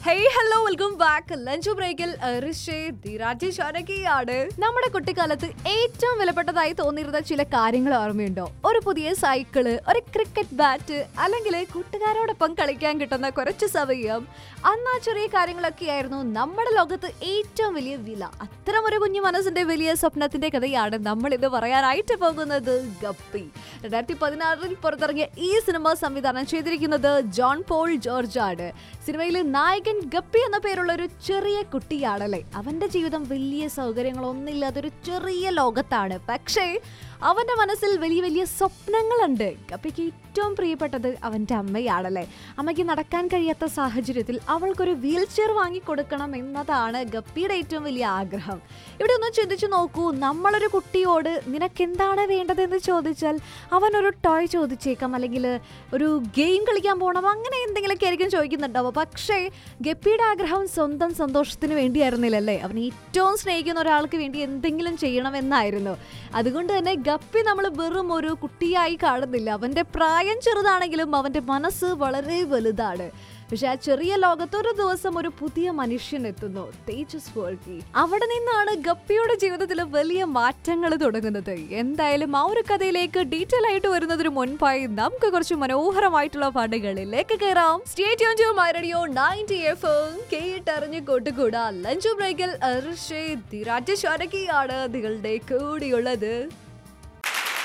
hey hello welcome back lunch ബ്രേക്കിൽ ആണ് നമ്മുടെ കുട്ടിക്കാലത്ത് ഏറ്റവും വിലപ്പെട്ടതായി തോന്നിയിരുന്ന ചില കാര്യങ്ങൾ ഓർമ്മയുണ്ടോ ഒരു പുതിയ സൈക്കിള് ഒരു ക്രിക്കറ്റ് ബാറ്റ് അല്ലെങ്കിൽ കൂട്ടുകാരോടൊപ്പം കളിക്കാൻ കിട്ടുന്ന കുറച്ച് സമയം അന്ന് ആ ചെറിയ കാര്യങ്ങളൊക്കെയായിരുന്നു നമ്മുടെ ലോകത്ത് ഏറ്റവും വലിയ വില അത്തരം ഒരു കുഞ്ഞു മനസ്സിന്റെ വലിയ സ്വപ്നത്തിന്റെ കഥയാണ് നമ്മൾ ഇത് പറയാനായിട്ട് പോകുന്നത് ഗപ്പി രണ്ടായിരത്തി പതിനാറിൽ പുറത്തിറങ്ങിയ ഈ സിനിമ സംവിധാനം ചെയ്തിരിക്കുന്നത് ജോൺ പോൾ ജോർജ് ആണ് സിനിമയിലെ നായകൻ ഗപ്പി എന്ന പേരുള്ള ഒരു ചെറിയ കുട്ടിയാണല്ലേ അവന്റെ ജീവിതം വലിയ സൗകര്യങ്ങളൊന്നുമില്ലാത്ത ഒരു ചെറിയ ലോകത്താണ് പക്ഷേ അവന്റെ മനസ്സിൽ വലിയ വലിയ സ്വപ്നങ്ങളുണ്ട് ഗപ്പിക്ക് ഏറ്റവും പ്രിയപ്പെട്ടത് അവന്റെ അമ്മയാണല്ലേ അമ്മയ്ക്ക് നടക്കാൻ കഴിയാത്ത സാഹചര്യത്തിൽ അവൾക്കൊരു വീൽ ചെയർ വാങ്ങി കൊടുക്കണം എന്നതാണ് ഗപ്പിയുടെ ഏറ്റവും വലിയ ആഗ്രഹം ഇവിടെ ഒന്ന് ചിന്തിച്ചു നോക്കൂ നമ്മളൊരു കുട്ടിയോട് നിനക്ക് എന്താണ് വേണ്ടതെന്ന് ചോദിച്ചാൽ അവൻ ഒരു ടോയ് ചോദിച്ചേക്കാം അല്ലെങ്കിൽ ഒരു ഗെയിം കളിക്കാൻ പോകണം അങ്ങനെ എന്തെങ്കിലുമൊക്കെ ആയിരിക്കും ചോദിക്കുന്നുണ്ടാവുക പക്ഷേ ഗപ്പിയുടെ ആഗ്രഹം സ്വന്തം സന്തോഷത്തിന് വേണ്ടിയായിരുന്നില്ലല്ലേ അവൻ ഏറ്റവും സ്നേഹിക്കുന്ന ഒരാൾക്ക് വേണ്ടി എന്തെങ്കിലും ചെയ്യണമെന്നായിരുന്നു അതുകൊണ്ട് തന്നെ ഗപ്പി നമ്മൾ വെറും ഒരു കുട്ടിയായി കാണുന്നില്ല അവന്റെ പ്രായം ചെറുതാണെങ്കിലും അവന്റെ മനസ്സ് വളരെ വലുതാണ് പക്ഷെ ആ ചെറിയ ലോകത്ത് ഒരു ദിവസം ഒരു പുതിയ മനുഷ്യൻ എത്തുന്നു തേജസ് വേൾക്കി അവിടെ നിന്നാണ് ഗപ്പിയുടെ ജീവിതത്തിൽ വലിയ മാറ്റങ്ങൾ തുടങ്ങുന്നത് എന്തായാലും ആ ഒരു കഥയിലേക്ക് ഡീറ്റെയിൽ ആയിട്ട് വരുന്നതിന് മുൻപായി നമുക്ക് കുറച്ച് മനോഹരമായിട്ടുള്ള പാട്ടുകളിലേക്ക് കയറാം സ്റ്റേറ്റ് റേഡിയോ നയൻറ്റി എഫ് കേട്ടറിഞ്ഞ് കൂട്ടുകൂടാ ലഞ്ച് ബ്രേക്കിൽ രാജേഷ് അരക്കിയാണ് നിങ്ങളുടെ കൂടിയുള്ളത്